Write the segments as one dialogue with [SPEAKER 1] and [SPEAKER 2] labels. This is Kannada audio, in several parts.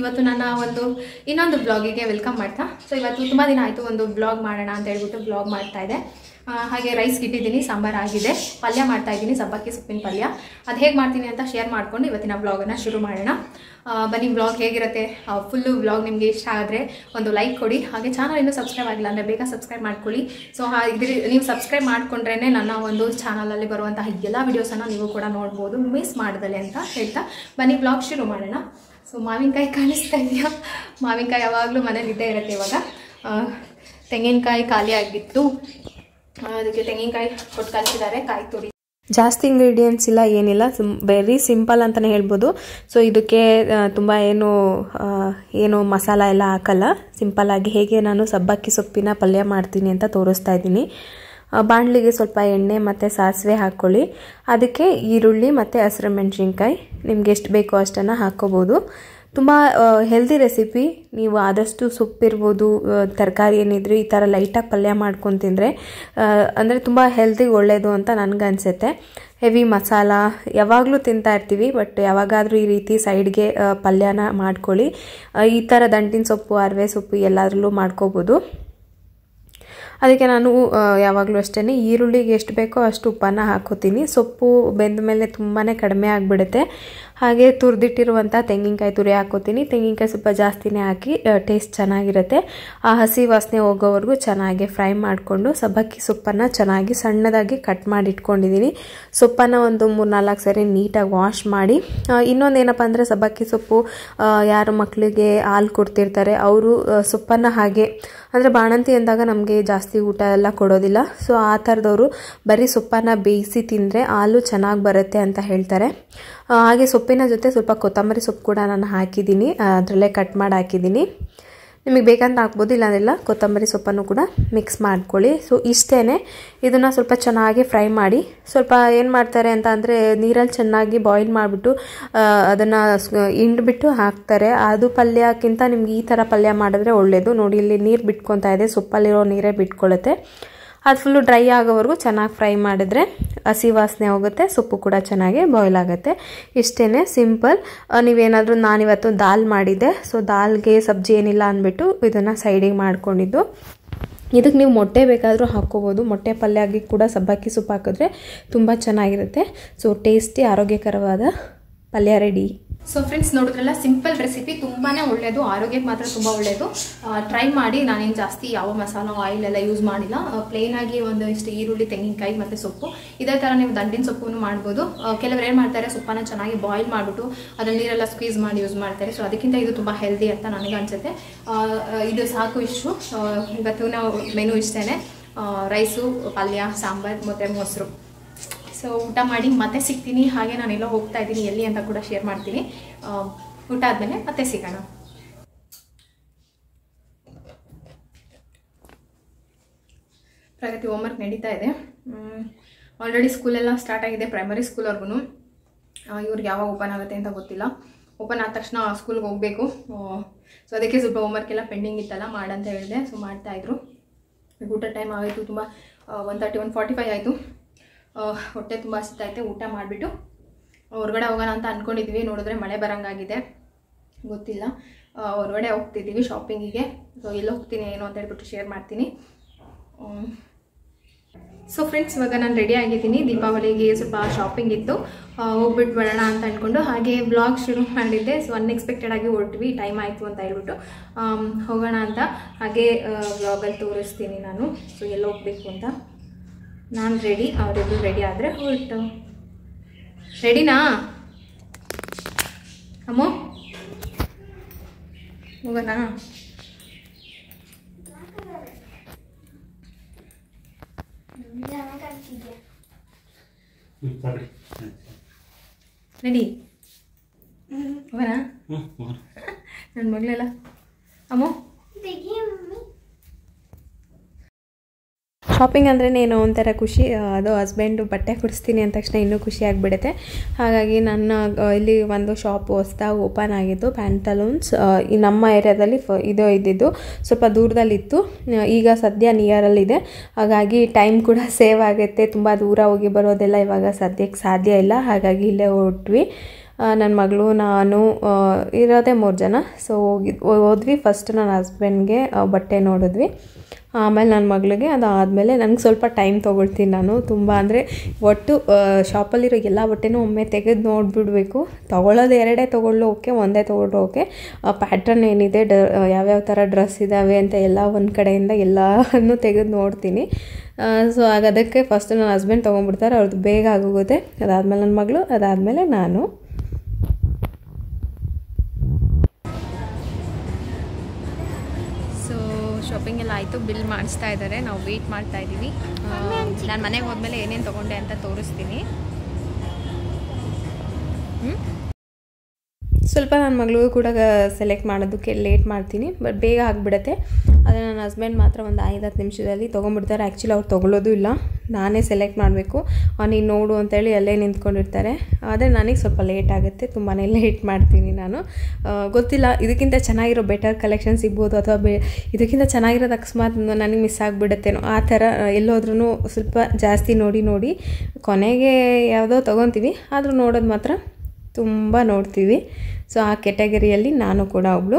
[SPEAKER 1] ಇವತ್ತು ನನ್ನ ಒಂದು ಇನ್ನೊಂದು ಬ್ಲಾಗಿಗೆ ವೆಲ್ಕಮ್ ಮಾಡ್ತಾ ಸೊ ಇವತ್ತು ತುಂಬ ದಿನ ಆಯಿತು ಒಂದು ಬ್ಲಾಗ್ ಮಾಡೋಣ ಅಂತ ಹೇಳ್ಬಿಟ್ಟು ಬ್ಲಾಗ್ ಮಾಡ್ತಾ ಇದೆ ಆ, ಹಾಗೆ ರೈಸ್ ಇಟ್ಟಿದ್ದೀನಿ ಸಾಂಬಾರು ಆಗಿದೆ ಪಲ್ಯ ಮಾಡ್ತಾ ಇದ್ದೀನಿ ಸಬ್ಬಕ್ಕಿ ಸೊಪ್ಪಿನ ಪಲ್ಯ ಅದು ಹೇಗೆ ಮಾಡ್ತೀನಿ ಅಂತ ಶೇರ್ ಮಾಡಿಕೊಂಡು ಇವತ್ತಿನ ಬ್ಲಾಗನ್ನು ಶುರು ಮಾಡೋಣ ಆ, ಬನ್ನಿ ಬ್ಲಾಗ್ ಹೇಗಿರುತ್ತೆ ಫುಲ್ಲು ಬ್ಲಾಗ್ ನಿಮಗೆ ಇಷ್ಟ ಆದರೆ ಒಂದು ಲೈಕ್ ಕೊಡಿ ಹಾಗೆ ಚಾನಲ್ ಇನ್ನೂ ಸಬ್ಸ್ಕ್ರೈಬ್ ಆಗಿಲ್ಲ ಅಂದರೆ ಬೇಗ ಸಬ್ಸ್ಕ್ರೈಬ್ ಮಾಡ್ಕೊಳ್ಳಿ ಸೊ ಇದ್ರ ನೀವು ಸಬ್ಸ್ಕ್ರೈಬ್ ಮಾಡ್ಕೊಂಡ್ರೇ ನನ್ನ ಒಂದು ಚಾನಲಲ್ಲಿ ಬರುವಂತಹ ಎಲ್ಲ ವೀಡಿಯೋಸನ್ನು ನೀವು ಕೂಡ ನೋಡ್ಬೋದು ಮಿಸ್ ಮಾಡ್ದಲೆ ಅಂತ ಹೇಳ್ತಾ ಬನ್ನಿ ಬ್ಲಾಗ್ ಶುರು ಮಾಡೋಣ ಸೊ ಮಾವಿನಕಾಯಿ ಕಾಣಿಸ್ತಾ ಇದೆಯಾ ಮಾವಿನಕಾಯಿ ಯಾವಾಗಲೂ ಮನೇಲಿ ಇದ್ದೇ ಇರುತ್ತೆ ಇವಾಗ ಆ, ತೆಂಗಿನಕಾಯಿ ಖಾಲಿ ಆಗಿತ್ತು ಆ, ಅದಕ್ಕೆ ತೆಂಗಿನಕಾಯಿ ಕೊಟ್ಟು ಕಳಿಸಿದ್ದಾರೆ ಕಾಯಿ ತುರಿ
[SPEAKER 2] ಜಾಸ್ತಿ ಇಂಗ್ರೀಡಿಯೆಂಟ್ಸ್ ಇಲ್ಲ ಏನಿಲ್ಲ ಸಿಮ್ ವೆರಿ ಸಿಂಪಲ್ ಅಂತಲೇ ಹೇಳ್ಬೋದು ಸೊ ಇದಕ್ಕೆ ತುಂಬ ಏನು ಆ, ಏನು ಮಸಾಲ ಎಲ್ಲ ಹಾಕಲ್ಲ ಸಿಂಪಲ್ಲಾಗಿ ಹೇಗೆ ನಾನು ಸಬ್ಬಕ್ಕಿ ಸೊಪ್ಪಿನ ಪಲ್ಯ ಮಾಡ್ತೀನಿ ಅಂತ ತೋರಿಸ್ತಾ ಇದ್ದೀನಿ ಆ, ಬಾಣಲಿಗೆ ಸ್ವಲ್ಪ ಎಣ್ಣೆ ಮತ್ತು ಸಾಸಿವೆ ಹಾಕ್ಕೊಳ್ಳಿ ಅದಕ್ಕೆ ಈರುಳ್ಳಿ ಮತ್ತು ಹಸಿರು ಮೆಣಸಿನ್ಕಾಯಿ ನಿಮ್ಗೆ ಎಷ್ಟು ಬೇಕೋ ಅಷ್ಟನ್ನು ಹಾಕ್ಕೋಬೋದು ತುಂಬ ಹೆಲ್ದಿ ರೆಸಿಪಿ ನೀವು ಆದಷ್ಟು ಸೊಪ್ಪಿರ್ಬೋದು ತರಕಾರಿ ಏನಿದ್ರು ಈ ಥರ ಲೈಟಾಗಿ ಪಲ್ಯ ಮಾಡ್ಕೊಂಡು ತಿಂದರೆ ಅಂದರೆ ತುಂಬ ಹೆಲ್ತಿಗೆ ಒಳ್ಳೆಯದು ಅಂತ ನನಗನ್ಸುತ್ತೆ ಹೆವಿ ಮಸಾಲ ಯಾವಾಗಲೂ ತಿಂತಾ ಇರ್ತೀವಿ ಬಟ್ ಯಾವಾಗಾದರೂ ಈ ರೀತಿ ಸೈಡ್ಗೆ ಪಲ್ಯನ ಮಾಡ್ಕೊಳ್ಳಿ ಆ, ಈ ಥರ ದಂಟಿನ ಸೊಪ್ಪು ಅರವೆ ಸೊಪ್ಪು ಎಲ್ಲದರಲ್ಲೂ ಮಾಡ್ಕೋಬೋದು ಅದಕ್ಕೆ ನಾನು ಆ, ಯಾವಾಗಲೂ ಅಷ್ಟೇ ಈರುಳ್ಳಿಗೆ ಎಷ್ಟು ಬೇಕೋ ಅಷ್ಟು ಉಪ್ಪನ್ನು ಹಾಕೋತೀನಿ ಸೊಪ್ಪು ಬೆಂದ ಮೇಲೆ ತುಂಬಾ ಕಡಿಮೆ ಆಗಿಬಿಡುತ್ತೆ ಹಾಗೆ ತುರಿದಿಟ್ಟಿರುವಂಥ ತೆಂಗಿನಕಾಯಿ ತುರಿ ಹಾಕೋತೀನಿ ತೆಂಗಿನಕಾಯಿ ಸ್ವಲ್ಪ ಜಾಸ್ತಿನೇ ಹಾಕಿ ಟೇಸ್ಟ್ ಚೆನ್ನಾಗಿರುತ್ತೆ ಆ ಹಸಿ ವಾಸನೆ ಹೋಗೋವರೆಗೂ ಚೆನ್ನಾಗಿ ಫ್ರೈ ಮಾಡಿಕೊಂಡು ಸಬ್ಬಕ್ಕಿ ಸೊಪ್ಪನ್ನು ಚೆನ್ನಾಗಿ ಸಣ್ಣದಾಗಿ ಕಟ್ ಮಾಡಿ ಇಟ್ಕೊಂಡಿದ್ದೀನಿ ಸೊಪ್ಪನ್ನು ಒಂದು ಮೂರು ನಾಲ್ಕು ಸರಿ ನೀಟಾಗಿ ವಾಶ್ ಮಾಡಿ ಆ, ಇನ್ನೊಂದೇನಪ್ಪ ಅಂದರೆ ಸಬ್ಬಕ್ಕಿ ಸೊಪ್ಪು ಆ, ಯಾರು ಮಕ್ಕಳಿಗೆ ಹಾಲು ಕೊಡ್ತಿರ್ತಾರೆ ಅವರು ಸೊಪ್ಪನ್ನು ಹಾಗೆ ಅಂದರೆ ಬಾಣಂತಿ ಅಂದಾಗ ನಮಗೆ ಜಾಸ್ತಿ ಊಟ ಎಲ್ಲ ಕೊಡೋದಿಲ್ಲ ಸೊ ಆ ಥರದವರು ಬರೀ ಸೊಪ್ಪನ್ನು ಬೇಯಿಸಿ ತಿಂದರೆ ಹಾಲು ಚೆನ್ನಾಗಿ ಬರುತ್ತೆ ಅಂತ ಹೇಳ್ತಾರೆ ಆ, ಹಾಗೆ ಸೊಪ್ಪಿನ ಜೊತೆ ಸ್ವಲ್ಪ ಕೊತ್ತಂಬರಿ ಸೊಪ್ಪು ಕೂಡ ನಾನು ಹಾಕಿದ್ದೀನಿ ಅದರಲ್ಲೇ ಕಟ್ ಮಾಡಿ ಹಾಕಿದ್ದೀನಿ ನಿಮಗೆ ಬೇಕಂತ ಹಾಕ್ಬೋದು ಇಲ್ಲಾಂದ್ರೆಲ್ಲ ಕೊತ್ತಂಬರಿ ಸೊಪ್ಪನ್ನು ಕೂಡ ಮಿಕ್ಸ್ ಮಾಡ್ಕೊಳ್ಳಿ ಸೊ ಇಷ್ಟೇ ಇದನ್ನು ಸ್ವಲ್ಪ ಚೆನ್ನಾಗಿ ಫ್ರೈ ಮಾಡಿ ಸ್ವಲ್ಪ ಏನು ಮಾಡ್ತಾರೆ ಅಂತ ಅಂದರೆ ನೀರಲ್ಲಿ ಚೆನ್ನಾಗಿ ಬಾಯ್ಲ್ ಮಾಡಿಬಿಟ್ಟು ಅದನ್ನು ಹಿಂಡ್ಬಿಟ್ಟು ಹಾಕ್ತಾರೆ ಅದು ಪಲ್ಯಕ್ಕಿಂತ ನಿಮ್ಗೆ ಈ ಥರ ಪಲ್ಯ ಮಾಡಿದ್ರೆ ಒಳ್ಳೆಯದು ನೋಡಿ ಇಲ್ಲಿ ನೀರು ಬಿಟ್ಕೊತಾ ಇದೆ ಸೊಪ್ಪಲ್ಲಿರೋ ನೀರೇ ಬಿಟ್ಕೊಳ್ಳುತ್ತೆ ಅದು ಫುಲ್ಲು ಡ್ರೈ ಆಗೋವರೆಗೂ ಚೆನ್ನಾಗಿ ಫ್ರೈ ಮಾಡಿದ್ರೆ ಹಸಿ ವಾಸನೆ ಹೋಗುತ್ತೆ ಸೊಪ್ಪು ಕೂಡ ಚೆನ್ನಾಗಿ ಬಾಯ್ಲ್ ಆಗುತ್ತೆ ಇಷ್ಟೇ ಸಿಂಪಲ್ ನೀವೇನಾದರೂ ನಾನಿವತ್ತು ದಾಲ್ ಮಾಡಿದ್ದೆ ಸೊ ದಾಲ್ಗೆ ಸಬ್ಜಿ ಏನಿಲ್ಲ ಅಂದ್ಬಿಟ್ಟು ಇದನ್ನು ಸೈಡಿಗೆ ಮಾಡ್ಕೊಂಡಿದ್ದು ಇದಕ್ಕೆ ನೀವು ಮೊಟ್ಟೆ ಬೇಕಾದರೂ ಹಾಕ್ಕೋಬೋದು ಮೊಟ್ಟೆ ಪಲ್ಯಗೆ ಕೂಡ ಸಬ್ಬಕ್ಕಿ ಸೊಪ್ಪು ಹಾಕಿದ್ರೆ ತುಂಬ ಚೆನ್ನಾಗಿರುತ್ತೆ ಸೊ ಟೇಸ್ಟಿ ಆರೋಗ್ಯಕರವಾದ ಪಲ್ಯ ರೆಡಿ
[SPEAKER 1] ಸೊ ಫ್ರೆಂಡ್ಸ್ ನೋಡಿದ್ರಲ್ಲ ಸಿಂಪಲ್ ರೆಸಿಪಿ ತುಂಬಾನೇ ಒಳ್ಳೆಯದು ಆರೋಗ್ಯಕ್ಕೆ ಮಾತ್ರ ತುಂಬ ಒಳ್ಳೆಯದು ಟ್ರೈ ಮಾಡಿ ನಾನೇನು ಜಾಸ್ತಿ ಯಾವ ಮಸಾಲ ಆಯಿಲ್ ಎಲ್ಲ ಯೂಸ್ ಮಾಡಿಲ್ಲ ಪ್ಲೇನ್ ಆಗಿ ಒಂದು ಇಷ್ಟು ಈರುಳ್ಳಿ ತೆಂಗಿನಕಾಯಿ ಮತ್ತು ಸೊಪ್ಪು ಇದೇ ಥರ ನೀವು ದಂಟಿನ ಸೊಪ್ಪನ್ನು ಮಾಡ್ಬೋದು ಆ, ಕೆಲವರು ಏನು ಮಾಡ್ತಾರೆ ಸೊಪ್ಪನ್ನು ಚೆನ್ನಾಗಿ ಬಾಯ್ಲ್ ಮಾಡಿಬಿಟ್ಟು ಅದ್ರಲ್ಲಿ ನೀರೆಲ್ಲ ಸ್ಕ್ವೀಸ್ ಮಾಡಿ ಯೂಸ್ ಮಾಡ್ತಾರೆ ಸೊ ಅದಕ್ಕಿಂತ ಇದು ತುಂಬ ಹೆಲ್ದಿ ಅಂತ ನನಗೆ ಅನಿಸುತ್ತೆ ಇದು ಸಾಕು ಇಷ್ಟು ಆ, ಇವತ್ತಿನ ಮೆನು ಇಷ್ಟೇ ರೈಸು ಪಲ್ಯ ಸಾಂಬಾರು ಮತ್ತು ಮೊಸರು ಸೊ ಊಟ ಮಾಡಿ ಮತ್ತೆ ಸಿಗ್ತೀನಿ ಹಾಗೆ ನಾನೆಲ್ಲೋ ಹೋಗ್ತಾ ಇದ್ದೀನಿ ಎಲ್ಲಿ ಅಂತ ಕೂಡ ಶೇರ್ ಮಾಡ್ತೀನಿ ಆ, ಊಟ ಆದಮೇಲೆ ಮತ್ತೆ ಸಿಗೋಣ ಪ್ರಗತಿ ಹೋಮ್ವರ್ಕ್ ನಡೀತಾ ಇದೆ ಆಲ್ರೆಡಿ ಸ್ಕೂಲೆಲ್ಲ ಸ್ಟಾರ್ಟ್ ಆಗಿದೆ ಪ್ರೈಮರಿ ಸ್ಕೂಲ್ವರೆಗೂ ಇವ್ರಿಗೆ ಯಾವಾಗ ಓಪನ್ ಆಗುತ್ತೆ ಅಂತ ಗೊತ್ತಿಲ್ಲ ಓಪನ್ ಆದ ತಕ್ಷಣ ಸ್ಕೂಲ್ಗೆ ಹೋಗಬೇಕು ಸೊ ಅದಕ್ಕೆ ಸ್ವಲ್ಪ ಹೋಮ್ವರ್ಕ್ ಎಲ್ಲ ಪೆಂಡಿಂಗ್ ಇತ್ತಲ್ಲ ಮಾಡಂತ ಹೇಳಿದೆ ಸೊ ಮಾಡ್ತಾಯಿದ್ರು ಈಗ ಊಟ ಟೈಮ್ ಆಯಿತು ತುಂಬ one thirty one forty five ಆಯಿತು ಹೊಟ್ಟೆ ತುಂಬ ಹಸಿತೈತೆ ಊಟ ಮಾಡಿಬಿಟ್ಟು ಹೊರಗಡೆ ಹೋಗೋಣ ಅಂತ ಅಂದ್ಕೊಂಡಿದ್ವಿ ನೋಡಿದ್ರೆ ಮಳೆ ಬರೋಂಗಾಗಿದೆ ಗೊತ್ತಿಲ್ಲ ಆ, ಹೊರಗಡೆ ಹೋಗ್ತಿದ್ದೀವಿ ಶಾಪಿಂಗಿಗೆ ಸೊ ಎಲ್ಲಿ ಹೋಗ್ತೀನಿ ಏನು ಅಂತ ಹೇಳ್ಬಿಟ್ಟು ಶೇರ್ ಮಾಡ್ತೀನಿ ಸೊ ಫ್ರೆಂಡ್ಸ್ ಇವಾಗ ನಾನು ರೆಡಿ ಆಗಿದ್ದೀನಿ ದೀಪಾವಳಿಗೆ ಸ್ವಲ್ಪ ಶಾಪಿಂಗ್ ಇತ್ತು ಆ, ಹೋಗ್ಬಿಟ್ಟು ಬರೋಣ ಅಂತ ಅಂದ್ಕೊಂಡು ಹಾಗೆ ಬ್ಲಾಗ್ ಶುರು ಮಾಡಿದ್ದೆ ಸೊ ಅನ್ಎಕ್ಸ್ಪೆಕ್ಟೆಡ್ ಆಗಿ ಹೊರಟ್ವಿ ಟೈಮ್ ಆಯಿತು ಅಂತ ಹೇಳ್ಬಿಟ್ಟು ಆಮ್, ಹೋಗೋಣ ಅಂತ ಹಾಗೆ ಬ್ಲಾಗಲ್ಲಿ ತೋರಿಸ್ತೀನಿ ನಾನು ಸೊ ಎಲ್ಲಿ ಹೋಗಬೇಕು ಅಂತ ನಾನು ರೆಡಿ ಅವರಿಬ್ಬರು ರೆಡಿ ಆದರೆ ಹೊರಟು ರೆಡಿನಾ ಅಮ್ಮ ಹೋಗೋಣ ರೆಡಿ ಹೋಗೋಣ ನನ್ನ ಮಗಳೆಲ್ಲ ಅಮ್ಮ
[SPEAKER 2] ಶಾಪಿಂಗ್ ಅಂದ್ರೆ ಏನೋ ಒಂಥರ ಖುಷಿ ಆ, ಅದು ಹಸ್ಬೆಂಡು ಬಟ್ಟೆ ಕೊಡಿಸ್ತೀನಿ ಅಂದ ತಕ್ಷಣ ಇನ್ನೂ ಖುಷಿ ಆಗಿಬಿಡುತ್ತೆ ಹಾಗಾಗಿ ನನ್ನ ಆ, ಇಲ್ಲಿ ಒಂದು ಶಾಪ್ ಹೊಸ್ದಾಗಿ ಓಪನ್ ಆಗಿದ್ದು ಪ್ಯಾಂಟಲೂನ್ಸ್ ಈ ನಮ್ಮ ಏರಿಯಾದಲ್ಲಿ ಫ ಇದು ಇದ್ದಿದ್ದು ಸ್ವಲ್ಪ ದೂರದಲ್ಲಿತ್ತು ಆ, ಈಗ ಸದ್ಯ ನಿಯರಲ್ಲಿದೆ ಹಾಗಾಗಿ ಟೈಮ್ ಕೂಡ ಸೇವ್ ಆಗುತ್ತೆ ತುಂಬ ದೂರ ಹೋಗಿ ಬರೋದೆಲ್ಲ ಇವಾಗ ಸದ್ಯಕ್ಕೆ ಸಾಧ್ಯ ಇಲ್ಲ ಹಾಗಾಗಿ ಇಲ್ಲೇ ಹೊರಟ್ವಿ ನನ್ನ ಮಗಳು ನಾನು ಆ, ಇರೋದೇ ಮೂರು ಜನ ಸೊ ಹೋಗಿ ಹೋದ್ವಿ ಫಸ್ಟ್ ನನ್ನ ಹಸ್ಬೆಂಡ್ಗೆ ಬಟ್ಟೆ ನೋಡಿದ್ವಿ ಆಮೇಲೆ ನನ್ನ ಮಗಳಿಗೆ ಅದಾದಮೇಲೆ ನನಗೆ ಸ್ವಲ್ಪ ಟೈಮ್ ತೊಗೊಳ್ತೀನಿ ನಾನು ತುಂಬ ಅಂದರೆ ಒಟ್ಟು ಶಾಪಲ್ಲಿರೋ ಎಲ್ಲ ಬಟ್ಟೆನೂ ಒಮ್ಮೆ ತೆಗೆದು ನೋಡಿಬಿಡ್ಬೇಕು ತೊಗೊಳ್ಳೋದು ಎರಡೇ ತೊಗೊಳ್ಳೋ ಓಕೆ ಒಂದೇ ತೊಗೊಂಡ್ರು ಓಕೆ ಪ್ಯಾಟ್ರನ್ ಏನಿದೆ ಡ ಯಾವ್ಯಾವ ಥರ ಡ್ರೆಸ್ ಇದ್ದಾವೆ ಅಂತ ಎಲ್ಲ ಒಂದು ಕಡೆಯಿಂದ ಎಲ್ಲನೂ ತೆಗೆದು ನೋಡ್ತೀನಿ ಸೊ ಆಗ ಅದಕ್ಕೆ ಫಸ್ಟ್ ನನ್ನ ಹಸ್ಬೆಂಡ್ ತೊಗೊಂಡ್ಬಿಡ್ತಾರೆ ಅವ್ರದ್ದು ಬೇಗ ಆಗೋಗುತ್ತೆ ಅದಾದಮೇಲೆ ನನ್ನ ಮಗಳು ಅದಾದಮೇಲೆ ನಾನು
[SPEAKER 1] ಸೊ ಶಾಪಿಂಗ್ ಎಲ್ಲ ಆಯಿತು ಬಿಲ್ ಮಾಡಿಸ್ತಾ ಇದ್ದಾರೆ ನಾವು ವೆಯ್ಟ್ ಮಾಡ್ತಾ ಇದ್ದೀವಿ ನಾನು ಮನೆಗೆ ಹೋದ್ಮೇಲೆ ಏನೇನು ತೊಗೊಂಡೆ ಅಂತ ತೋರಿಸ್ತೀನಿ
[SPEAKER 2] ಸ್ವಲ್ಪ ನನ್ನ ಮಗಳಿಗೂ ಕೂಡ ಸೆಲೆಕ್ಟ್ ಮಾಡೋದಕ್ಕೆ ಲೇಟ್ ಮಾಡ್ತೀನಿ ಬಟ್ ಬೇಗ ಆಗಿಬಿಡುತ್ತೆ ಆದರೆ ನನ್ನ ಹಸ್ಬೆಂಡ್ ಮಾತ್ರ ಒಂದು ಐದು ಹತ್ತು ನಿಮಿಷದಲ್ಲಿ ತೊಗೊಂಡ್ಬಿಡ್ತಾರೆ ಆ್ಯಕ್ಚುಲಿ ಅವ್ರು ತೊಗೊಳ್ಳೋದು ಇಲ್ಲ ನಾನೇ ಸೆಲೆಕ್ಟ್ ಮಾಡಬೇಕು ನೀನು ನೋಡು ಅಂತೇಳಿ ಅಲ್ಲೇ ನಿಂತ್ಕೊಂಡಿರ್ತಾರೆ ಆದರೆ ನನಗೆ ಸ್ವಲ್ಪ ಲೇಟ್ ಆಗುತ್ತೆ ತುಂಬಾ ಲೇಟ್ ಮಾಡ್ತೀನಿ ನಾನು ಆ, ಗೊತ್ತಿಲ್ಲ ಇದಕ್ಕಿಂತ ಚೆನ್ನಾಗಿರೋ ಬೆಟರ್ ಕಲೆಕ್ಷನ್ ಸಿಗ್ಬೋದು ಅಥವಾ ಬೆ ಇದಕ್ಕಿಂತ ಚೆನ್ನಾಗಿರೋದು ಅಕಸ್ಮಾತ್ ನನಗೆ ಮಿಸ್ ಆಗಿಬಿಡುತ್ತೇನೋ ಆ ಥರ ಎಲ್ಲೋದ್ರೂ ಸ್ವಲ್ಪ ಜಾಸ್ತಿ ನೋಡಿ ನೋಡಿ ಕೊನೆಗೆ ಯಾವುದೋ ತೊಗೊತೀವಿ ಆದರೂ ನೋಡೋದು ಮಾತ್ರ ತುಂಬ ನೋಡ್ತೀವಿ ಸೊ ಆ ಕೆಟಗರಿಯಲ್ಲಿ ನಾನು ಕೂಡ ಒಬ್ಬಳು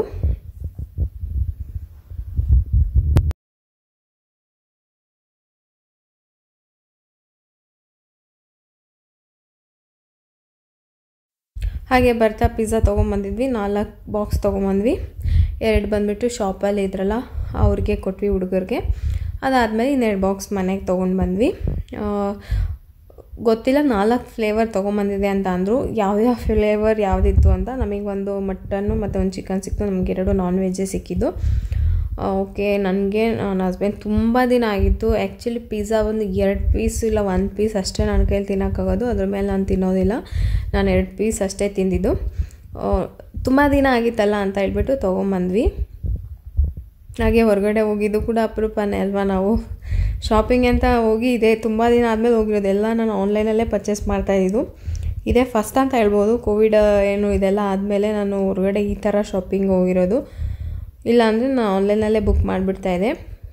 [SPEAKER 2] ಹಾಗೆ ಬರ್ತಾ ಪಿಜ್ಜಾ ತೊಗೊಂಬಂದಿದ್ವಿ ನಾಲ್ಕು ಬಾಕ್ಸ್ ತೊಗೊಂಬಂದ್ವಿ ಎರಡು ಬಂದುಬಿಟ್ಟು ಶಾಪಲ್ಲಿ ಇದ್ರಲ್ಲ ಅವ್ರಿಗೆ ಕೊಟ್ವಿ ಹುಡುಗರಿಗೆ ಅದಾದಮೇಲೆ ಇನ್ನೆರಡು ಬಾಕ್ಸ್ ಮನೆಗೆ ತೊಗೊಂಡು ಬಂದ್ವಿ ಆ, ಗೊತ್ತಿಲ್ಲ ನಾಲ್ಕು ಫ್ಲೇವರ್ ತೊಗೊಂಬಂದಿದೆ ಅಂತ ಅಂದರು ಯಾವ್ಯಾವ ಫ್ಲೇವರ್ ಯಾವುದಿತ್ತು ಅಂತ ನಮಗೆ ಒಂದು ಮಟನ್ನು ಮತ್ತು ಒಂದು ಚಿಕನ್ ಸಿಕ್ತು ನಮಗೆ ಎರಡು ನಾನ್ ವೆಜ್ಜೇ ಸಿಕ್ಕಿದ್ದು ಓಕೆ ನನಗೆ ನನ್ನ ಹಸ್ಬೆಂಡ್ ತುಂಬ ದಿನ ಆಗಿತ್ತು ಆ್ಯಕ್ಚುಲಿ ಪಿಜ್ಜಾ ಒಂದು ಎರಡು ಪೀಸ್ ಇಲ್ಲ ಒಂದು ಪೀಸ್ ಅಷ್ಟೇ ನನ್ನ ಕೈಲಿ ತಿನ್ನೋಕ್ಕಾಗೋದು ಅದ್ರ ಮೇಲೆ ನಾನು ತಿನ್ನೋದಿಲ್ಲ ನಾನು ಎರಡು ಪೀಸ್ ಅಷ್ಟೇ ತಿಂದಿದ್ದು ತುಂಬ ದಿನ ಆಗಿತ್ತಲ್ಲ ಅಂತ ಹೇಳ್ಬಿಟ್ಟು ತೊಗೊಂಬಂದ್ವಿ ಹಾಗೆ ಹೊರಗಡೆ ಹೋಗಿದ್ದು ಕೂಡ ಅಪರೂಪನೇ ಅಲ್ವಾ ನಾವು ಶಾಪಿಂಗ್ ಅಂತ ಹೋಗಿ ಇದೆ ತುಂಬ ದಿನ ಆದಮೇಲೆ ಹೋಗಿರೋದು ಎಲ್ಲ ನಾನು ಆನ್ಲೈನಲ್ಲೇ ಪರ್ಚೇಸ್ ಮಾಡ್ತಾಯಿದ್ದು ಇದೇ ಫಸ್ಟ್ ಅಂತ ಹೇಳ್ಬೋದು ಕೋವಿಡ್ ಏನು ಇದೆಲ್ಲ ಆದಮೇಲೆ ನಾನು ಹೊರಗಡೆ ಈ ಥರ ಶಾಪಿಂಗ್ ಹೋಗಿರೋದು ಇಲ್ಲಾಂದರೆ ನಾನು ಆನ್ಲೈನಲ್ಲೇ ಬುಕ್ ಮಾಡಿಬಿಡ್ತಾಯಿದ್ದೆ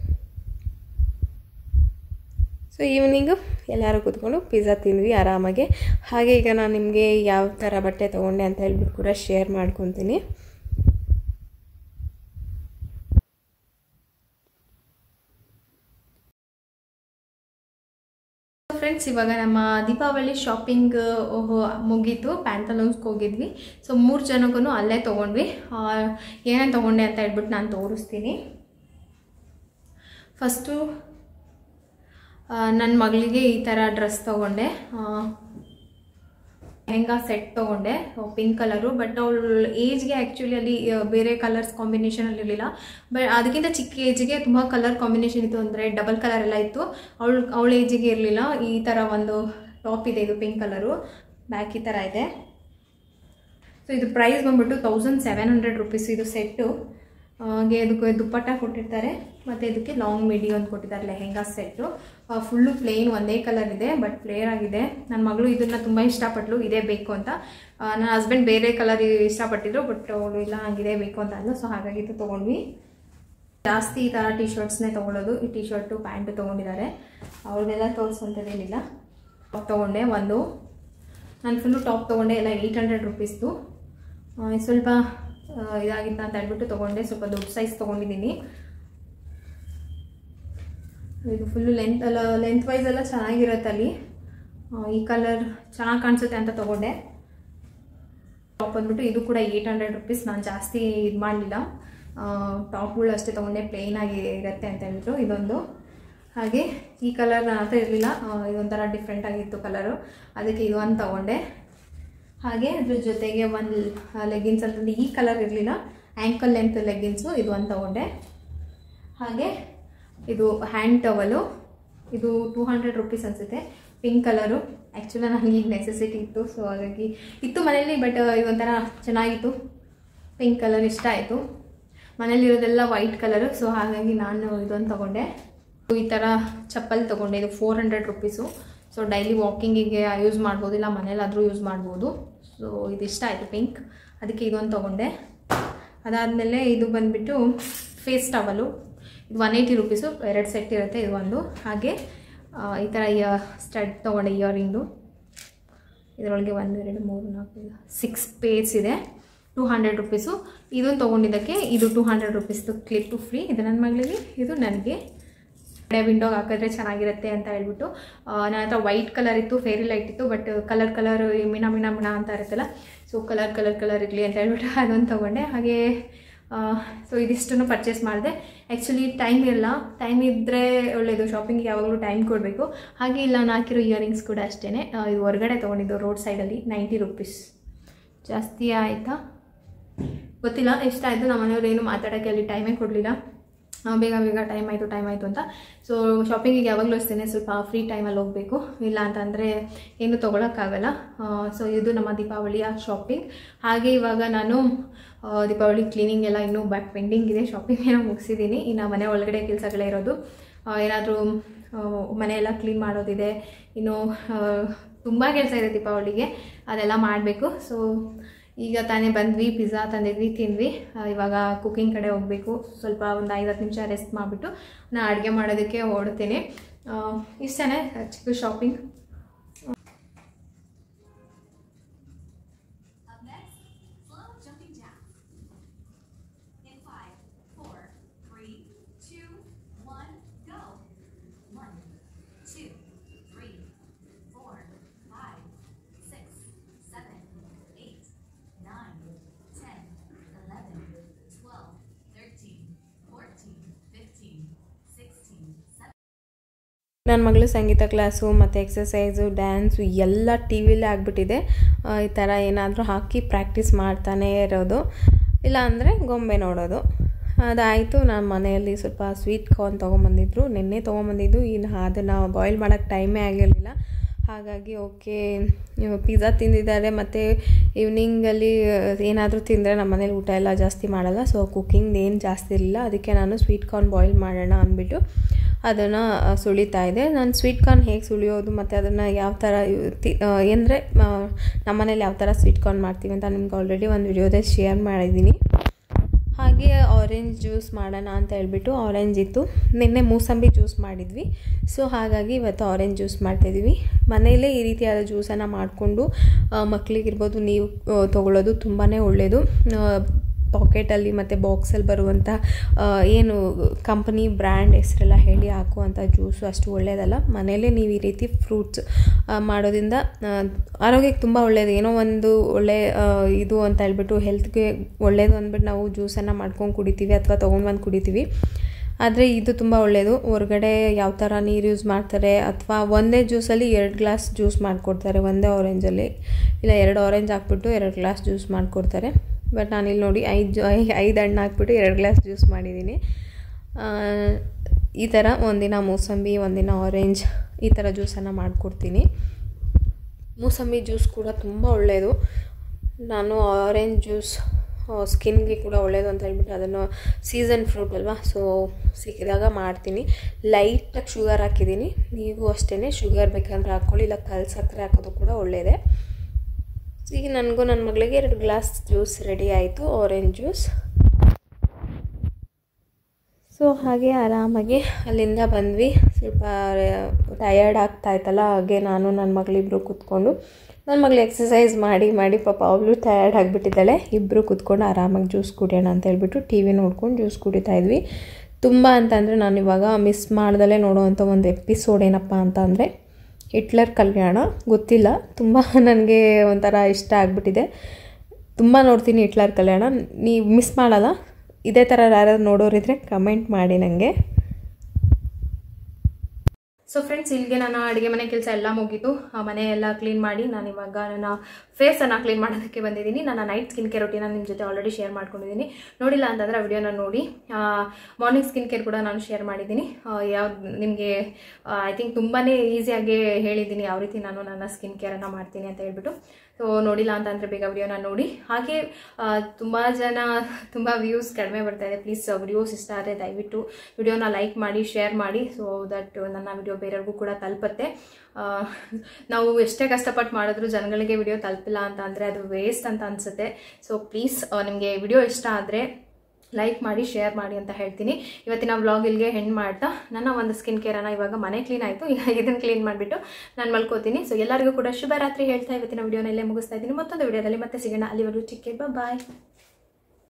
[SPEAKER 2] ಸೊ ಈವ್ನಿಂಗು ಎಲ್ಲರೂ ಕೂತ್ಕೊಂಡು ಪಿಜ್ಜಾ ತಿಂದ್ವಿ ಆರಾಮಾಗೆ ಹಾಗೆ ಈಗ ನಾನು ನಿಮಗೆ ಯಾವ ಥರ ಬಟ್ಟೆ ತೊಗೊಂಡೆ ಅಂತ ಹೇಳ್ಬಿಟ್ಟು ಕೂಡ ಶೇರ್ ಮಾಡ್ಕೊತೀನಿ
[SPEAKER 1] ಫ್ರೆಂಡ್ಸ್ ಇವಾಗ ನಮ್ಮ ದೀಪಾವಳಿ ಶಾಪಿಂಗ್ ಮುಗೀತು ಪ್ಯಾಂಟಲೂನ್ಸ್ಗೆ ಹೋಗಿದ್ವಿ ಸೊ ಮೂರು ಜನಕ್ಕೂ ಅಲ್ಲೇ ತೊಗೊಂಡ್ವಿ ಏನೇನು ತೊಗೊಂಡೆ ಅಂತ ಹೇಳ್ಬಿಟ್ಟು ನಾನು ತೋರಿಸ್ತೀನಿ ಫಸ್ಟು ನನ್ನ ಮಗಳಿಗೆ ಈ ಥರ ಡ್ರೆಸ್ ತೊಗೊಂಡೆ ಲೆಹಂಗಾ ಸೆಟ್ ತೊಗೊಂಡೆ ಪಿಂಕ್ ಕಲರು ಬಟ್ ಅವಳ ಏಜ್ಗೆ ಆ್ಯಕ್ಚುಲಿ ಅಲ್ಲಿ ಆ, ಬೇರೆ ಕಲರ್ಸ್ ಕಾಂಬಿನೇಷನಲ್ಲಿ ಇರಲಿಲ್ಲ ಬಟ್ ಅದಕ್ಕಿಂತ ಚಿಕ್ಕ ಏಜಿಗೆ ತುಂಬ ಕಲರ್ ಕಾಂಬಿನೇಷನ್ ಇತ್ತು ಅಂದರೆ ಡಬಲ್ ಕಲರ್ ಎಲ್ಲ ಇತ್ತು ಅವಳ ಅವಳ ಏಜಿಗೆ ಇರಲಿಲ್ಲ ಈ ಥರ ಒಂದು ಟಾಪ್ ಇದೆ ಇದು ಪಿಂಕ್ ಕಲರು ಬ್ಯಾಕ್ ಈ ಥರ ಇದೆ ಸೊ ಇದು ಪ್ರೈಸ್ ಬಂದ್ಬಿಟ್ಟು ತೌಸಂಡ್ ಸೆವೆನ್ ಹಂಡ್ರೆಡ್ ರುಪೀಸ್ ಇದು ಸೆಟ್ಟು ಹಾಗೆ ಇದಕ್ಕೆ ದುಪ್ಪಟ್ಟ ಕೊಟ್ಟಿರ್ತಾರೆ ಮತ್ತು ಇದಕ್ಕೆ ಲಾಂಗ್ ಮಿಡಿ ಒಂದು ಕೊಟ್ಟಿದ್ದಾರೆ ಲೆಹೆಂಗಾ ಸೆಟ್ಟು ಫುಲ್ಲು ಪ್ಲೇನ್ ಒಂದೇ ಕಲರ್ ಇದೆ ಬಟ್ ಫ್ಲೇರ್ ಆಗಿದೆ ನನ್ನ ಮಗಳು ಇದನ್ನು ತುಂಬ ಇಷ್ಟಪಟ್ಲು ಇದೇ ಬೇಕು ಅಂತ ಆ, ನನ್ನ ಹಸ್ಬೆಂಡ್ ಬೇರೆ ಕಲರ್ ಇಷ್ಟಪಟ್ಟಿದ್ರು ಬಟ್ ಅವಳು ಇಲ್ಲ ನಂಗೆ ಇದೇ ಬೇಕು ಅಂತ ಅಂದ್ಲು ಸೊ ಹಾಗಾಗಿ ಇದು ತೊಗೊಂಡ್ವಿ ಜಾಸ್ತಿ ಈ ಥರ ಟಿ ಶರ್ಟ್ಸ್ನೇ ತೊಗೊಳ್ಳೋದು ಈ ಟಿ ಶರ್ಟು ಪ್ಯಾಂಟು ತೊಗೊಂಡಿದ್ದಾರೆ ಅವ್ರನ್ನೆಲ್ಲ ತೋರಿಸುವಂಥದ್ದೇನಿಲ್ಲ ಟಾಪ್ ತೊಗೊಂಡೆ ಒಂದು ನಾನು ಫುಲ್ಲು ಟಾಪ್ ತೊಗೊಂಡೆ ಎಲ್ಲ ಏಯ್ಟ್ ಹಂಡ್ರೆಡ್ ರುಪೀಸ್ದು ಸ್ವಲ್ಪ ಆ, ಇದಾಗಿತ್ತ ಅಂತ ಹೇಳ್ಬಿಟ್ಟು ತೊಗೊಂಡೆ ಸ್ವಲ್ಪ ದೊಡ್ಡ ಸೈಜ್ ತೊಗೊಂಡಿದ್ದೀನಿ ಇದು ಫುಲ್ಲು ಲೆಂತ್ ಎಲ್ಲ ಲೆಂತ್ ವೈಸ್ ಎಲ್ಲ ಚೆನ್ನಾಗಿರುತ್ತೆ ಅಲ್ಲಿ ಆ, ಈ ಕಲರ್ ಚೆನ್ನಾಗಿ ಕಾಣಿಸುತ್ತೆ ಅಂತ ತೊಗೊಂಡೆ ಟಾಪ್ ಬಂದ್ಬಿಟ್ಟು ಇದು ಕೂಡ ಏಯ್ಟ್ ಹಂಡ್ರೆಡ್ ರುಪೀಸ್ ನಾನು ಜಾಸ್ತಿ ಇದು ಮಾಡಲಿಲ್ಲ ಟಾಪ್ಗಳು ಅಷ್ಟೇ ತೊಗೊಂಡೆ ಪ್ಲೇನ್ ಆಗಿ ಇರುತ್ತೆ ಅಂತ ಹೇಳಿದ್ರು ಇದೊಂದು ಹಾಗೆ ಈ ಕಲರ್ ನನ್ನ ಹತ್ರ ಇರಲಿಲ್ಲ ಇದೊಂಥರ ಡಿಫ್ರೆಂಟ್ ಆಗಿತ್ತು ಕಲರು ಅದಕ್ಕೆ ಇದು ಒಂದು ತೊಗೊಂಡೆ ಹಾಗೆ ಅದ್ರ ಜೊತೆಗೆ ಒಂದು ಲೆಗ್ಗಿನ್ಸ್ ಅಂತಂದು ಈ ಕಲರ್ ಇರಲಿಲ್ಲ ಆ್ಯಂಕಲ್ ಲೆಂತ್ ಲೆಗ್ಗಿನ್ಸು ಇದು ಒಂದು ತೊಗೊಂಡೆ ಹಾಗೆ ಇದು ಹ್ಯಾಂಡ್ ಟವಲು ಇದು ಟೂ ಹಂಡ್ರೆಡ್ ರುಪೀಸ್ ಅನಿಸುತ್ತೆ ಪಿಂಕ್ ಕಲರು ಆ್ಯಕ್ಚುಲಿ ನನಗೆ ಈಗ ನೆಸೆಸಿಟಿ ಇತ್ತು ಸೊ ಹಾಗಾಗಿ ಇತ್ತು ಮನೇಲಿ ಬಟ್ ಇದೊಂಥರ ಚೆನ್ನಾಗಿತ್ತು ಪಿಂಕ್ ಕಲರ್ ಇಷ್ಟ ಆಯಿತು ಮನೇಲಿರೋದೆಲ್ಲ ವೈಟ್ ಕಲರು ಸೊ ಹಾಗಾಗಿ ನಾನು ಇದೊಂದು ತೊಗೊಂಡೆ ಈ ಥರ ಚಪ್ಪಲ್ ತೊಗೊಂಡೆ ಇದು four hundred rupees so daily ವಾಕಿಂಗಿಗೆ ಯೂಸ್ ಮಾಡ್ಬೋದು ಇಲ್ಲ ಮನೇಲಾದರೂ ಯೂಸ್ ಮಾಡ್ಬೋದು ಸೊ ಇದು ಇಷ್ಟ ಆಯಿತು ಪಿಂಕ್ ಅದಕ್ಕೆ ಇದೊಂದು ತೊಗೊಂಡೆ ಅದಾದಮೇಲೆ ಇದು ಬಂದುಬಿಟ್ಟು ಫೇಸ್ ಟವಲು ಇದು ಒನ್ ಏಯ್ಟಿ ರುಪೀಸು ಎರಡು ಸೆಟ್ ಇರುತ್ತೆ ಇದು ಒಂದು ಹಾಗೆ ಆ, ಈ ಥರ ಇಯರ್ ಸ್ಟಡ್ ತೊಗೊಂಡೆ ಇಯರಿಂಗ್ದು ಇದರೊಳಗೆ ಒಂದು ಎರಡು ಮೂರು ನಾಲ್ಕು ಸಿಕ್ಸ್ ಪೇರ್ಸ್ ಇದೆ ಟೂ ಹಂಡ್ರೆಡ್ ರುಪೀಸು ಇದನ್ನು ತೊಗೊಂಡಿದ್ದಕ್ಕೆ ಇದು ಟೂ ಹಂಡ್ರೆಡ್ ರುಪೀಸ್ದು ಕ್ಲಿಪ್ಪು ಫ್ರೀ ಇದು ನನ್ನ ಮಗಳಿಗೆ ಇದು ನನಗೆ ಕಡೆ ವಿಂಡೋಗೆ ಹಾಕಿದ್ರೆ ಚೆನ್ನಾಗಿರುತ್ತೆ ಅಂತ ಹೇಳ್ಬಿಟ್ಟು ಆ, ನನ್ನ ಹತ್ರ ವೈಟ್ ಕಲರ್ ಇತ್ತು ಫೇರಿ ಲೈಟ್ ಇತ್ತು ಬಟ್ ಕಲರ್ ಕಲರ್ ಮಿಣ ಮಿಣ ಮಿಣ ಅಂತ ಇರುತ್ತಲ್ಲ ಸೊ ಕಲರ್ ಕಲರ್ ಕಲರ್ ಇರಲಿ ಅಂತ ಹೇಳ್ಬಿಟ್ಟು ಅದೊಂದು ತೊಗೊಂಡೆ ಹಾಗೆ ಸೊ ಇದಿಷ್ಟನ್ನು ಪರ್ಚೇಸ್ ಮಾಡಿದೆ ಆ್ಯಕ್ಚುಲಿ ಟೈಮ್ ಇಲ್ಲ ಟೈಮ್ ಇದ್ದರೆ ಒಳ್ಳೆಯದು ಶಾಪಿಂಗ್ ಯಾವಾಗಲೂ ಟೈಮ್ ಕೊಡಬೇಕು ಹಾಗೆ ಇಲ್ಲ ನಾನು ಹಾಕಿರೋ ಇಯರಿಂಗ್ಸ್ ಕೂಡ ಅಷ್ಟೇ ಇದು ಹೊರಗಡೆ ತೊಗೊಂಡಿದ್ದು ರೋಡ್ ಸೈಡಲ್ಲಿ ನೈಂಟಿ ರುಪೀಸ್ ಜಾಸ್ತಿ ಆಯಿತಾ ಗೊತ್ತಿಲ್ಲ ಎಷ್ಟಾಯಿತು ನಮ್ಮ ಮನೆಯವ್ರು ಏನು ಮಾತಾಡೋಕ್ಕೆ ಅಲ್ಲಿ ಟೈಮೇ ಕೊಡಲಿಲ್ಲ ಬೇಗ ಬೇಗ ಟೈಮ್ ಆಯಿತು ಟೈಮ್ ಆಯಿತು ಅಂತ ಸೊ ಶಾಪಿಂಗಿಗೆ ಯಾವಾಗಲೂ ಅಷ್ಟೇ ಸ್ವಲ್ಪ ಫ್ರೀ ಟೈಮಲ್ಲಿ ಹೋಗಬೇಕು ಇಲ್ಲ ಅಂತಂದರೆ ಏನು ತೊಗೊಳಕ್ಕಾಗಲ್ಲ ಸೊ ಇದು ನಮ್ಮ ದೀಪಾವಳಿಯ ಶಾಪಿಂಗ್ ಹಾಗೆ ಇವಾಗ ನಾನು ಆ, ದೀಪಾವಳಿ ಕ್ಲೀನಿಂಗ್ ಎಲ್ಲ ಇನ್ನೂ ಬ್ಯಾಕ್ ಪೆಂಡಿಂಗ್ ಇದೆ ಶಾಪಿಂಗ್ ಏನೋ ಮುಗಿಸಿದ್ದೀನಿ ಇನ್ನು ಮನೆ ಒಳಗಡೆ ಕೆಲಸಗಳೇ ಇರೋದು ಏನಾದರೂ ಮನೆ ಎಲ್ಲ ಕ್ಲೀನ್ ಮಾಡೋದಿದೆ ಇನ್ನು ತುಂಬ ಕೆಲಸ ಇದೆ ದೀಪಾವಳಿಗೆ ಅದೆಲ್ಲ ಮಾಡಬೇಕು ಸೊ ಈಗ ತಾನೇ ಬಂದ್ವಿ ಪಿಜ್ಜಾ ತಂದಿದ್ವಿ ತಿಂದ್ವಿ ಆ, ಇವಾಗ ಕುಕಿಂಗ್ ಕಡೆ ಹೋಗಬೇಕು ಸ್ವಲ್ಪ ಒಂದು ಐವತ್ತು ನಿಮಿಷ ರೆಸ್ಟ್ ಮಾಡಿಬಿಟ್ಟು ನಾನು ಅಡುಗೆ ಮಾಡೋದಕ್ಕೆ ಓಡ್ತೀನಿ ಇಷ್ಟೇ ಚಿಕ್ಕ shopping
[SPEAKER 3] Up next, slow jumping jacks. In five, four, three, two, one, go. One, two, three, four, five, six, seven, eight, nine, ten, eleven, twelve, thirteen, fourteen, fifteen, sixteen, seventeen.
[SPEAKER 2] ನನ್ನ ಮಗಳು ಸಂಗೀತ ಕ್ಲಾಸು ಮತ್ತು ಎಕ್ಸಸೈಸು ಡ್ಯಾನ್ಸು ಎಲ್ಲ ಟಿ ವಿಲೇ ಆಗಿಬಿಟ್ಟಿದೆ ಈ ಥರ ಏನಾದರೂ ಹಾಕಿ ಪ್ರಾಕ್ಟೀಸ್ ಮಾಡ್ತಾನೇ ಇರೋದು ಇಲ್ಲ ಅಂದರೆ ಗೊಂಬೆ ನೋಡೋದು ಅದಾಯಿತು ನಾನು ಮನೆಯಲ್ಲಿ ಸ್ವಲ್ಪ ಸ್ವೀಟ್ ಕಾರ್ನ್ ತೊಗೊಂಬಂದಿದ್ರು ನಿನ್ನೆ ತೊಗೊಂಬಂದಿದ್ದು ಇನ್ನು ಅದನ್ನು ಬಾಯ್ಲ್ ಮಾಡೋಕ್ಕೆ ಟೈಮೇ ಆಗಿರಲಿಲ್ಲ ಹಾಗಾಗಿ ಓಕೆ ಪಿಜ್ಜಾ ತಿಂದಿದ್ದಾರೆ ಮತ್ತು ಈವ್ನಿಂಗಲ್ಲಿ ಏನಾದರೂ ತಿಂದರೆ ನಮ್ಮ ಮನೇಲಿ ಊಟ ಎಲ್ಲ ಜಾಸ್ತಿ ಮಾಡಲ್ಲ ಸೊ ಕುಕ್ಕಿಂಗ್ ಏನು ಜಾಸ್ತಿ ಇರಲಿಲ್ಲ ಅದಕ್ಕೆ ನಾನು ಸ್ವೀಟ್ ಕಾರ್ನ್ ಬಾಯ್ಲ್ ಮಾಡೋಣ ಅಂದ್ಬಿಟ್ಟು ಅದನ್ನು ಸುಳಿತಾ ಇದೆ ನಾನು ಸ್ವೀಟ್ ಕಾರ್ನ್ ಹೇಗೆ ಸುಳಿಯೋದು ಮತ್ತು ಅದನ್ನು ಯಾವ ಥರ ತಿ ಅಂದರೆ ನಮ್ಮ ಮನೇಲಿ ಯಾವ ಥರ ಸ್ವೀಟ್ ಕಾರ್ನ್ ಮಾಡ್ತೀವಿ ಅಂತ ನಿಮ್ಗೆ ಆಲ್ರೆಡಿ ಒಂದು ವಿಡಿಯೋದಲ್ಲಿ ಶೇರ್ ಮಾಡಿದ್ದೀನಿ ಹಾಗೆ ಆರೆಂಜ್ ಜ್ಯೂಸ್ ಮಾಡೋಣ ಅಂತ ಹೇಳ್ಬಿಟ್ಟು ಆರೆಂಜ್ ಇತ್ತು ನಿನ್ನೆ ಮೂಸಂಬಿ ಜ್ಯೂಸ್ ಮಾಡಿದ್ವಿ ಸೊ ಹಾಗಾಗಿ ಇವತ್ತು ಆರೆಂಜ್ ಜ್ಯೂಸ್ ಮಾಡ್ತಾಯಿದ್ವಿ ಮನೆಯಲ್ಲೇ ಈ ರೀತಿಯಾದ ಜ್ಯೂಸನ್ನು ಮಾಡಿಕೊಂಡು ಮಕ್ಕಳಿಗಿರ್ಬೋದು ನೀವು ಆ, ತೊಗೊಳ್ಳೋದು ತುಂಬಾ ಒಳ್ಳೆಯದು ಪಾಕೆಟಲ್ಲಿ ಮತ್ತು ಬಾಕ್ಸಲ್ಲಿ ಬರುವಂಥ ಆ, ಏನು ಕಂಪನಿ ಬ್ರ್ಯಾಂಡ್ ಹೆಸರೆಲ್ಲ ಹೇಳಿ ಹಾಕುವಂಥ ಜ್ಯೂಸು ಅಷ್ಟು ಒಳ್ಳೆಯದಲ್ಲ ಮನೆಯಲ್ಲೇ ನೀವು ಈ ರೀತಿ ಫ್ರೂಟ್ಸ್ ಮಾಡೋದ್ರಿಂದ ಆ, ಆರೋಗ್ಯಕ್ಕೆ ತುಂಬ ಒಳ್ಳೆಯದು ಏನೋ ಒಂದು ಒಳ್ಳೆ ಆ, ಇದು ಅಂತ ಹೇಳ್ಬಿಟ್ಟು ಹೆಲ್ತ್ಗೆ ಒಳ್ಳೆಯದು ಅಂದ್ಬಿಟ್ಟು ನಾವು ಜ್ಯೂಸನ್ನು ಮಾಡ್ಕೊಂಡು ಕುಡಿತೀವಿ ಅಥವಾ ತೊಗೊಂಡು ಬಂದು ಕುಡಿತೀವಿ ಆದರೆ ಇದು ತುಂಬ ಒಳ್ಳೆಯದು ಹೊರಗಡೆ ಯಾವ ಥರ ನೀರು ಯೂಸ್ ಮಾಡ್ತಾರೆ ಅಥವಾ ಒಂದೇ ಜ್ಯೂಸಲ್ಲಿ ಎರಡು ಗ್ಲಾಸ್ ಜ್ಯೂಸ್ ಮಾಡಿಕೊಡ್ತಾರೆ ಒಂದೇ ಆರೆಂಜಲ್ಲಿ ಇಲ್ಲ ಎರಡು ಆರೆಂಜ್ ಹಾಕ್ಬಿಟ್ಟು ಎರಡು ಗ್ಲಾಸ್ ಜ್ಯೂಸ್ ಮಾಡಿಕೊಡ್ತಾರೆ ಬಟ್ ನಾನಿಲ್ಲಿ ನೋಡಿ ಐದು ಜ ಐದು ಹಣ್ಣು ಹಾಕ್ಬಿಟ್ಟು ಎರಡು ಗ್ಲಾಸ್ ಜ್ಯೂಸ್ ಮಾಡಿದ್ದೀನಿ ಆ, ಈ ಥರ ಒಂದಿನ ಮೂಸಂಬಿ ಒಂದಿನ ಆರೆಂಜ್ ಈ ಥರ ಜ್ಯೂಸನ್ನು ಮಾಡಿಕೊಡ್ತೀನಿ ಮೂಸಂಬಿ ಜ್ಯೂಸ್ ಕೂಡ ತುಂಬ ಒಳ್ಳೆಯದು ನಾನು ಆರೆಂಜ್ ಜ್ಯೂಸ್ ಸ್ಕಿನ್ಗೆ ಕೂಡ ಒಳ್ಳೆಯದು ಅಂತ ಹೇಳ್ಬಿಟ್ಟು ಅದನ್ನು ಸೀಸನ್ ಫ್ರೂಟ್ ಅಲ್ವಾ ಸೊ ಸಿಕ್ಕಿದಾಗ ಮಾಡ್ತೀನಿ ಲೈಟಾಗಿ ಶುಗರ್ ಹಾಕಿದ್ದೀನಿ ನೀವು ಅಷ್ಟೇ ಶುಗರ್ ಬೇಕಂದ್ರೆ ಹಾಕ್ಕೊಳ್ಳಿ ಇಲ್ಲ ಕಲ್ ಸಕ್ಕರೆ ಹಾಕೋದು ಕೂಡ ಒಳ್ಳೆಯದೇ ಈಗ ನನಗೂ ನನ್ನ ಮಗಳಿಗೆ ಎರಡು ಗ್ಲಾಸ್ ಜ್ಯೂಸ್ ರೆಡಿ ಆಯಿತು ಆರೆಂಜ್ ಜ್ಯೂಸ್ ಸೊ ಹಾಗೆ ಆರಾಮಾಗಿ ಅಲ್ಲಿಂದ ಬಂದ್ವಿ ಸ್ವಲ್ಪ ಟಯರ್ಡ್ ಆಗ್ತಾ ಇತ್ತಲ್ಲ ಹಾಗೆ ನಾನು ನನ್ನ ಮಗಳಿಬ್ಬರು ಕೂತ್ಕೊಂಡು ನನ್ನ ಮಗಳು ಎಕ್ಸಸೈಸ್ ಮಾಡಿ ಮಾಡಿ ಪಾಪ ಅವಳು ಟಯರ್ಡ್ ಆಗಿಬಿಟ್ಟಿದ್ದಾಳೆ ಇಬ್ಬರು ಕೂತ್ಕೊಂಡು ಆರಾಮಾಗಿ ಜ್ಯೂಸ್ ಕುಡಿಯೋಣ ಅಂತ ಹೇಳ್ಬಿಟ್ಟು ಟಿ ವಿ ನೋಡ್ಕೊಂಡು ಜ್ಯೂಸ್ ಕುಡಿತಾ ಇದ್ವಿ ತುಂಬ ಅಂತಂದರೆ ನಾನು ಇವಾಗ ಮಿಸ್ ಮಾಡ್ದಲೇ ನೋಡುವಂಥ ಒಂದು ಎಪಿಸೋಡ್ ಏನಪ್ಪ ಅಂತ ಅಂದರೆ ಹಿಟ್ಲರ್ ಕಲ್ಯಾಣ ಗೊತ್ತಿಲ್ಲ ತುಂಬ ನನಗೆ ಒಂಥರ ಇಷ್ಟ ಆಗಿಬಿಟ್ಟಿದೆ ತುಂಬ ನೋಡ್ತೀನಿ ಹಿಟ್ಲರ್ ಕಲ್ಯಾಣ ನೀವು ಮಿಸ್ ಮಾಡಲ್ಲ ಇದೇ ಥರ ಯಾರಾದ್ರು ನೋಡೋರಿದ್ರೆ ಕಮೆಂಟ್ ಮಾಡಿ ನನಗೆ
[SPEAKER 1] ಸೊ ಫ್ರೆಂಡ್ಸ್ ಇಲ್ಲಿಗೆ ನನ್ನ ಅಡುಗೆ ಮನೆ ಕೆಲಸ ಎಲ್ಲ ಮುಗೀತು ಆ ಮನೆ ಎಲ್ಲ ಕ್ಲೀನ್ ಮಾಡಿ ನಾನು ಇವಾಗ ನನ್ನ ಫೇಸನ್ನು ಕ್ಲೀನ್ ಮಾಡೋದಕ್ಕೆ ಬಂದಿದ್ದೀನಿ ನನ್ನ ನೈಟ್ ಸ್ಕಿನ್ ಕೇರ್ ರೊಟೀನ ನಿಮ್ಮ ಜೊತೆ ಆಲ್ರೆಡಿ ಶೇರ್ ಮಾಡ್ಕೊಂಡಿದ್ದೀನಿ ನೋಡಿಲ್ಲ ಅಂತಂದರೆ ಆ ವಿಡಿಯೋನ ನೋಡಿ ಮಾರ್ನಿಂಗ್ ಸ್ಕಿನ್ ಕೇರ್ ಕೂಡ ನಾನು ಶೇರ್ ಮಾಡಿದ್ದೀನಿ ಯಾವ್ದು ನಿಮಗೆ ಐ ಥಿಂಕ್ ತುಂಬಾ ಈಸಿಯಾಗಿ ಹೇಳಿದ್ದೀನಿ ಯಾವ ರೀತಿ ನಾನು ನನ್ನ ಸ್ಕಿನ್ ಕೇರನ್ನು ಮಾಡ್ತೀನಿ ಅಂತ ಹೇಳ್ಬಿಟ್ಟು ಸೊ ನೋಡಿಲ್ಲ ಅಂತಂದರೆ ಬೇಗ ವಿಡಿಯೋನ ನೋಡಿ ಹಾಗೆ ತುಂಬ ಜನ ತುಂಬ ವ್ಯೂಸ್ ಕಡಿಮೆ ಬರ್ತಾ ಇದೆ ಪ್ಲೀಸ್ ವಿಡಿಯೋಸ್ ಇಷ್ಟ ಆದರೆ ದಯವಿಟ್ಟು ವಿಡಿಯೋನ ಲೈಕ್ ಮಾಡಿ ಶೇರ್ ಮಾಡಿ ಸೊ ದಟ್ ನನ್ನ ವಿಡಿಯೋ ಬೇರೆಯವ್ರಿಗೂ ಕೂಡ ತಲುಪತ್ತೆ ಆ, ನಾವು ಎಷ್ಟೇ ಕಷ್ಟಪಟ್ಟು ಮಾಡಿದ್ರು ಜನಗಳಿಗೆ ವಿಡಿಯೋ ತಲುಪಿಲ್ಲ ಅಂತ ಅಂದರೆ ಅದು ವೇಸ್ಟ್ ಅಂತ ಅನಿಸುತ್ತೆ ಸೊ ಪ್ಲೀಸ್ ನಿಮಗೆ ವಿಡಿಯೋ ಇಷ್ಟ ಆದರೆ ಲೈಕ್ ಮಾಡಿ ಶೇರ್ ಮಾಡಿ ಅಂತ ಹೇಳ್ತೀನಿ ಇವತ್ತಿನ ವ್ಲಾಗ್ ಇಲ್ಲಿಗೆ ಹೆಣ್ಣು ಮಾಡ್ತಾ ನನ್ನ ಒಂದು ಸ್ಕಿನ್ ಕೇರನ್ನು ಇವಾಗ ಮನೆ ಕ್ಲೀನ್ ಆಯಿತು ಈಗ ಇದನ್ನು ಕ್ಲೀನ್ ಮಾಡಿಬಿಟ್ಟು ನಾನು ಮಲ್ಕೋತೀನಿ ಸೊ ಎಲ್ಲರಿಗೂ ಕೂಡ ಶುಭರಾತ್ರಿ ಹೇಳ್ತಾ ಇವತ್ತಿನ ವಿಡಿಯೋನ ಇಲ್ಲೇ ಮುಗಿಸ್ತಾ ಇದ್ದೀನಿ ಮತ್ತೊಂದು ವಿಡಿಯೋದಲ್ಲಿ ಮತ್ತೆ ಸಿಗೋಣ ಅಲ್ಲಿವರೆಗೂ ಚಿಕ್ಕೆ ಬಾಯ್